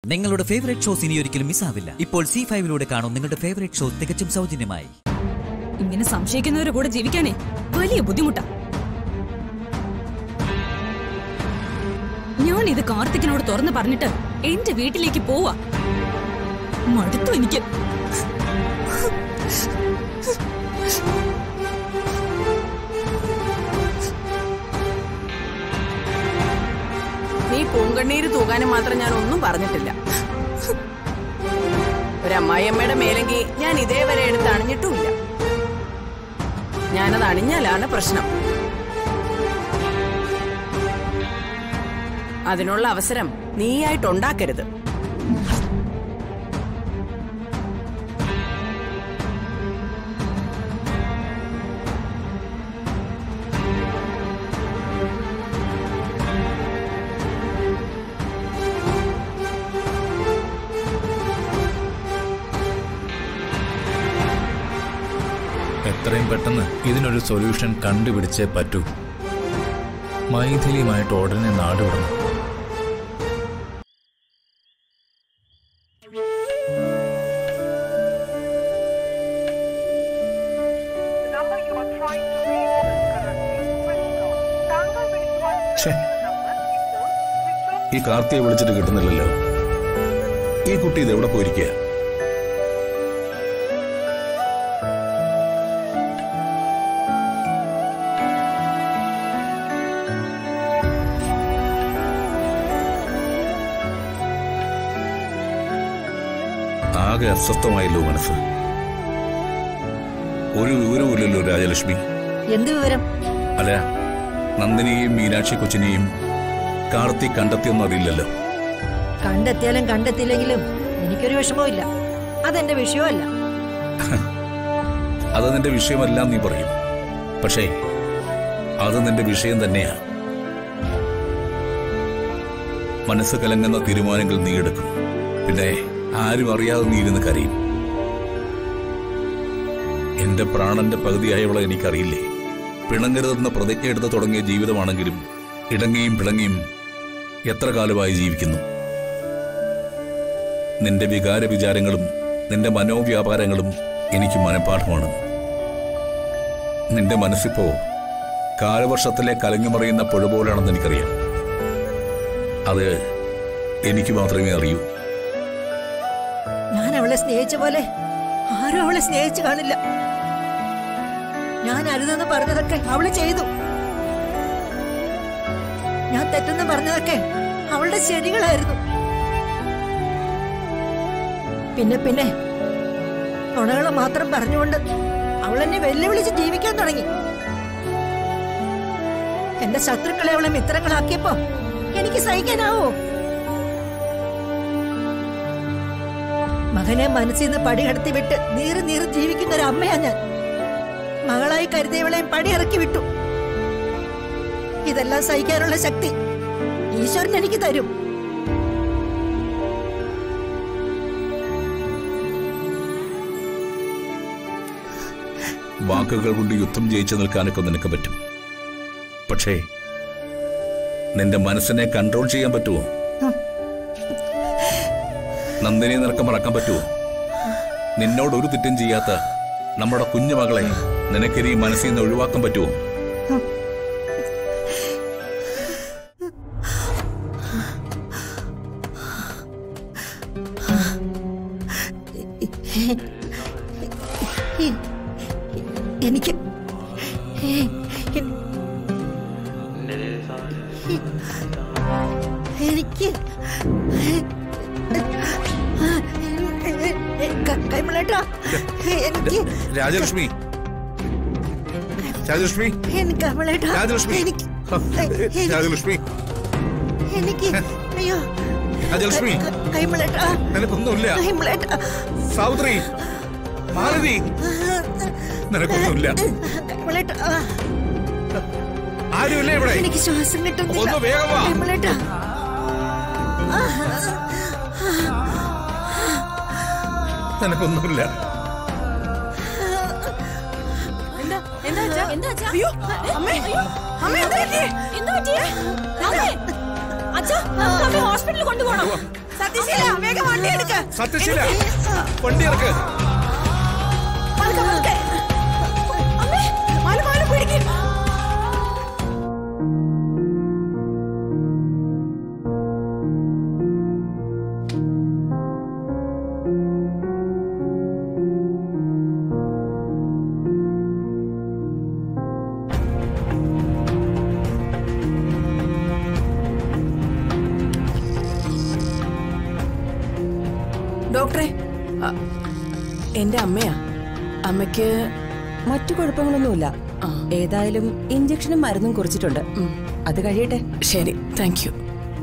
നിങ്ങളുടെ favourite shows ഇനി ഒരിക്കലും മിസ്സാവില്ല ഇപ്പോൾ സി ഫൈവിലൂടെ കാണും നിങ്ങളുടെ ഫേവറേറ്റ് ഷോ തികച്ചും സൗജന്യമായി ഇങ്ങനെ സംശയിക്കുന്നവരുടെ കൂടെ ജീവിക്കാനേ വലിയ ബുദ്ധിമുട്ടാ ഞാൻ ഇത് കാർത്തിക്കിനോട് തുറന്നു പറഞ്ഞിട്ട് എന്റെ വീട്ടിലേക്ക് പോവാ മടുത്തു എനിക്ക് നീ പൂങ്കണ്ണീര് തൂകാനും മാത്രം ഞാൻ ഒന്നും പറഞ്ഞിട്ടില്ല ഒരമ്മായിയമ്മയുടെ മേലെങ്കിൽ ഞാൻ ഇതേവരെ എടുത്ത് അണിഞ്ഞിട്ടുമില്ല ഞാനത് അണിഞ്ഞാലാണ് പ്രശ്നം അതിനുള്ള അവസരം നീയായിട്ടുണ്ടാക്കരുത് എത്രയും പെട്ടെന്ന് ഇതിനൊരു സൊല്യൂഷൻ കണ്ടുപിടിച്ചേ പറ്റൂ മൈഥിലിയുമായിട്ട് ഉടനെ നാട് വിടണം ഛേ, ഈ കാർത്തിയെ വിളിച്ചിട്ട് കിട്ടുന്നില്ലല്ലോ ഈ കുട്ടി ഇത് എവിടെ പോയിരിക്കുക ആകെ അസ്വസ്ഥമായല്ലോ മനസ്സ് ഒരു വിവരവുമില്ലല്ലോ രാജലക്ഷ്മി എന്ത് വിവരം അല്ല നന്ദിനിയെയും മീനാക്ഷി കൊച്ചിനെയും കാർത്തി കണ്ടെത്തിയൊന്നും അറിയില്ലല്ലോ കണ്ടെത്തിയാലും കണ്ടെത്തിയില്ലെങ്കിലും എനിക്കൊരു വിഷമവും അതെന്റെ വിഷയമല്ല അത് നിന്റെ വിഷയമല്ല നീ പറയും പക്ഷേ അത് നിന്റെ വിഷയം തന്നെയാ മനസ്സ് കലങ്ങുന്ന തീരുമാനങ്ങൾ നീ എടുക്കും പിന്നെ ആരും അറിയാതെ നീ ഇരുന്ന് കരയും എന്റെ പ്രാണന്റെ പകുതിയായവളെ എനിക്കറിയില്ലേ പിണങ്ങരുതെന്ന പ്രതിജ്ഞ എടുത്ത് തുടങ്ങിയ ജീവിതമാണെങ്കിലും ഇടങ്ങിയും പിണങ്ങിയും എത്ര കാലമായി ജീവിക്കുന്നു നിന്റെ വികാര വിചാരങ്ങളും നിന്റെ മനോവ്യാപാരങ്ങളും എനിക്ക് മനഃപ്പാഠമാണ് നിന്റെ മനസ്സിപ്പോ കാലവർഷത്തിലെ കലങ്ങിമറിയുന്ന പുഴ പോലാണെന്ന് എനിക്കറിയാം അത് എനിക്ക് മാത്രമേ അറിയൂ ഞാൻ അവളെ സ്നേഹിച്ച പോലെ ആരും അവളെ സ്നേഹിച്ചു കാണില്ല ഞാൻ അരുതെന്ന് പറഞ്ഞതൊക്കെ അവള് ചെയ്തു ഞാൻ തെറ്റെന്ന് പറഞ്ഞതൊക്കെ അവളുടെ ശരികളായിരുന്നു പിന്നെ പിന്നെ നുണകളെ മാത്രം പറഞ്ഞുകൊണ്ട് അവൾ എന്നെ വെല്ലുവിളിച്ച് ജീവിക്കാൻ തുടങ്ങി എന്റെ ശത്രുക്കളെ അവളെ മിത്രങ്ങളാക്കിയപ്പോ എനിക്ക് സഹിക്കാനാവോ മകനെ മനസ്സിൽ നിന്ന് പടികടത്തി വിട്ട് നീറി നീറി ജീവിക്കുന്ന ഒരു അമ്മയാ ഞാൻ മകളായി കരുതിയവളെയും പടിയിറക്കി വിട്ടു ഇതെല്ലാം സഹിക്കാനുള്ള ശക്തി ഈശ്വരൻ എനിക്ക് തരും വാക്കുകൾ കൊണ്ട് യുദ്ധം ജയിച്ചു നിൽക്കാനൊക്കെ നിനക്ക് പറ്റും പക്ഷേ നിന്റെ മനസ്സിനെ കൺട്രോൾ ചെയ്യാൻ പറ്റുമോ നന്ദിനെ നിനക്ക് മറക്കാൻ പറ്റുമോ നിന്നോട് ഒരു തെറ്റും ചെയ്യാത്ത നമ്മുടെ കുഞ്ഞു മകളെ നിനക്കിനി മനസ്സിൽ നിന്ന് ഒഴിവാക്കാൻ പറ്റുമോ എനിക്ക് എനിക്ക് കൈമളേട്ടാ എനിക്ക് രാജലക്ഷ്മി രാജലക്ഷ്മി എനിക്ക് കമലേട്ടാ രാജലക്ഷ്മി എനിക്ക് രാജലക്ഷ്മി എനിക്ക് അയ്യോ രാജലക്ഷ്മി കൈമളേട്ടാ നിനക്കൊന്നുമില്ല കൈമളേട്ടാ സാവിത്രി മാലതി നിനക്കൊന്നുമില്ല കൈമളേട്ടാ ആരുമില്ല ഇവിടെ എനിക്ക് ശ്വാസം കിട്ടുന്നില്ല ഒന്ന് വേഗം വാ. കൈമളേട്ടാ നിനക്കൊന്നുമില്ല എന്താ എന്താ അച്ഛാ? എന്താ അച്ഛാ? അയ്യോ, ഏ, അമ്മേ. അയ്യോ. അമ്മേ, എന്താ പറ്റിയേ? എന്താ പറ്റിയേ? അമ്മേ, അച്ഛാ, അമ്മേ ഹോസ്പിറ്റലിൽ കൊണ്ടുപോകണം സത്യശീല വേഗം വണ്ടി എടുക്ക സത്യശീല വണ്ടി ഇറക്ക് മാല മാല പിടിക്കും ഡോക്ടറെ അ, എന്റെ അമ്മയാ അമ്മയ്ക്ക് മറ്റു കുഴപ്പങ്ങളൊന്നുമില്ല ഏതായാലും ഇഞ്ചക്ഷനും മരുന്നും കുറിച്ചിട്ടുണ്ട് അത് കഴിയട്ടെ ശരി താങ്ക് യു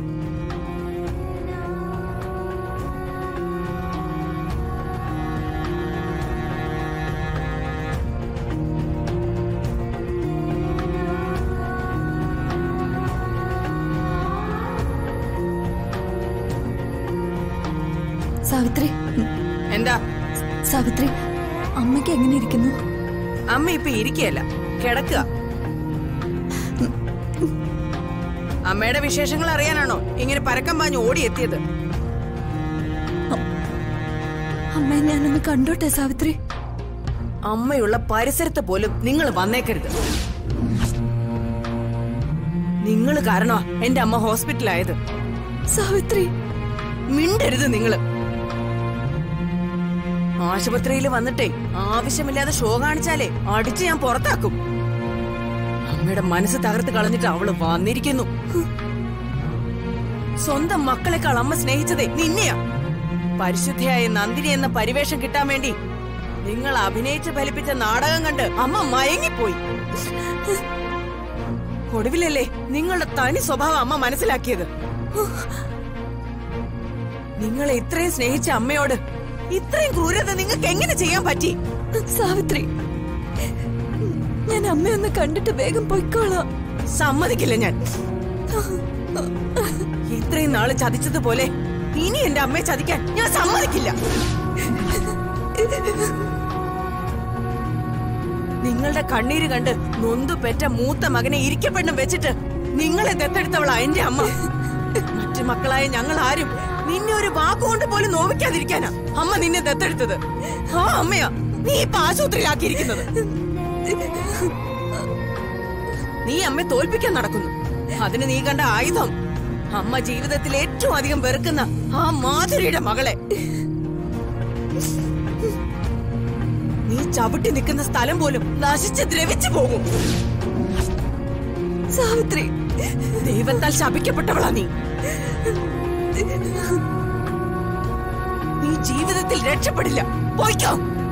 സാവിത്രി എന്താ സാവിത്രി അമ്മയ്ക്ക് എങ്ങനെ ഇരിക്കുന്നു അമ്മ ഇപ്പൊ ഇരിക്കുകയല്ല കിടക്കുക അമ്മയുടെ വിശേഷങ്ങൾ അറിയാനാണോ ഇങ്ങനെ പരക്കം പാഞ്ഞ് ഓടിയെത്തിയത് അമ്മയെ ഞാനൊന്ന് കണ്ടോട്ടെ സാവിത്രി അമ്മയുള്ള പരിസരത്ത് പോലും നിങ്ങൾ വന്നേക്കരുത് നിങ്ങൾ കാരണമാ എന്റെ അമ്മ ഹോസ്പിറ്റലായത് സാവിത്രി മിണ്ടരുത് നിങ്ങള് ആശുപത്രിയിൽ വന്നിട്ടേ ആവശ്യമില്ലാതെ ഷോ കാണിച്ചാലേ അടിച്ച് ഞാൻ പുറത്താക്കും അമ്മയുടെ മനസ്സ് തകർത്ത് കളഞ്ഞിട്ട് അവള് വന്നിരിക്കുന്നു സ്വന്തം മക്കളെക്കാൾ അമ്മ സ്നേഹിച്ചതേ നിന്നെയാ പരിശുദ്ധയായ നന്ദിനി എന്ന പരിവേഷം കിട്ടാൻ വേണ്ടി നിങ്ങൾ അഭിനയിച്ച് ഫലിപ്പിച്ച നാടകം കണ്ട് അമ്മ മയങ്ങിപ്പോയി ഒടുവിലല്ലേ നിങ്ങളുടെ തനി സ്വഭാവം അമ്മ മനസ്സിലാക്കിയത് നിങ്ങളെ ഇത്രയും സ്നേഹിച്ച അമ്മയോട് ഇത്രയും ക്രൂരത നിങ്ങൾക്ക് എങ്ങനെ ചെയ്യാൻ പറ്റി സാവിത്രി ഞാൻ അമ്മയൊന്ന് കണ്ടിട്ട് വേഗം പൊയ്ക്കോളാം സമ്മതിക്കില്ല ഞാൻ ഇത്രയും നാള് ചതിച്ചതുപോലെ ഇനി എന്റെ അമ്മയെ ചതിക്കാൻ ഞാൻ സമ്മതിക്കില്ല നിങ്ങളുടെ കണ്ണീര് കണ്ട് നൊന്തു പെറ്റ മൂത്ത മകനെ ഇരിക്കപ്പെടണം വെച്ചിട്ട് നിങ്ങളെ ദത്തെടുത്തവളാ എന്റെ അമ്മ മറ്റു മക്കളായ ഞങ്ങൾ ആരും നിന്നെ ഒരു വാക്കുകൊണ്ട് പോലും നോവിക്കാതിരിക്കാനാ അമ്മ നിന്നെ ദത്തെടുത്തത് ആ അമ്മയാ നീ ഇപ്പൊ ആശുപത്രിയിലാക്കിയിരിക്കുന്നത് നീ അമ്മയെ തോൽപ്പിക്കാൻ നടക്കുന്നു അതിന് നീ കണ്ട ആയുധം അമ്മ ജീവിതത്തിൽ ഏറ്റവും അധികം വെറുക്കുന്ന ആ മാധുരിയുടെ മകളെ നീ ചവിട്ടി നിൽക്കുന്ന സ്ഥലം പോലും നശിച്ച് ദ്രവിച്ചു പോകും സാവിത്രി ദൈവത്താൽ ശപിക്കപ്പെട്ടവളാ നീ നീ ജീവിതത്തിൽ രക്ഷപ്പെടില്ല പോയിക്കോ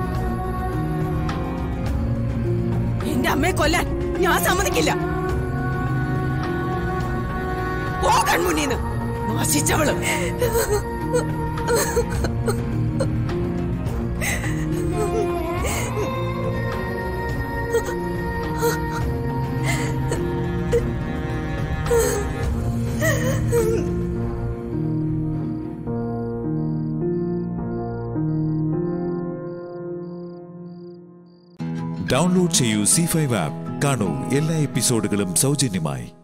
എന്റെ അമ്മയെ കൊല്ലാൻ ഞാൻ സമ്മതിക്കില്ല പോകാൻ മുന്നീന്ന് നശിച്ചവള് ഡൗൺലോഡ് ചെയ്യൂ സി ഫൈവ് ആപ്പ് കാണൂ എല്ലാ എപ്പിസോഡുകളും സൗജന്യമായി